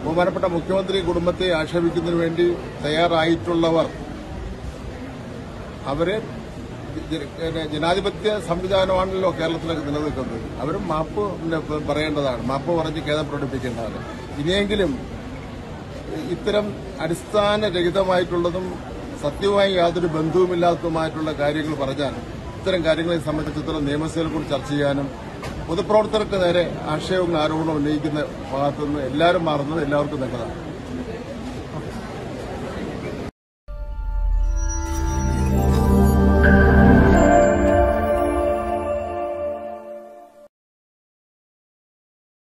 ബഹുമാനപ്പെട്ട മുഖ്യമന്ത്രി കുടുംബത്തെ ആക്ഷേപിക്കുന്നതിന് വേണ്ടി തയ്യാറായിട്ടുള്ളവർ അവര് ജ- ജ- ജനാധിപത്യ സംവിധാനമാണല്ലോ കേരളത്തിലൊക്കെ നിലനിൽക്കുന്നത് അവരും മാപ്പ് പിന്നെ പറയേണ്ടതാണ് മാപ്പ് പറഞ്ഞ് ഖേദം പ്രകടിപ്പിക്കേണ്ടതാണ് ഇനിയെങ്കിലും ഇത്തരം അടിസ്ഥാനരഹിതമായിട്ടുള്ളതും സത്യവുമായി യാതൊരു ബന്ധവുമില്ലാത്തതുമായിട്ടുള്ള കാര്യങ്ങൾ പറഞ്ഞാൽ ഇത്തരം കാര്യങ്ങളെ സംബന്ധിച്ചിടത്തോളം നിയമസഭയിൽ കൂടി ചർച്ച ചെയ്യാനും പൊതുപ്രവർത്തകർക്ക് നേരെ ആക്ഷേപങ്ങളും ആരോപണവും ഉന്നയിക്കുന്ന ഭാഗത്തുനിന്ന് എല്ലാവരും മാറുന്നത് എല്ലാവർക്കും നല്ലതാണ്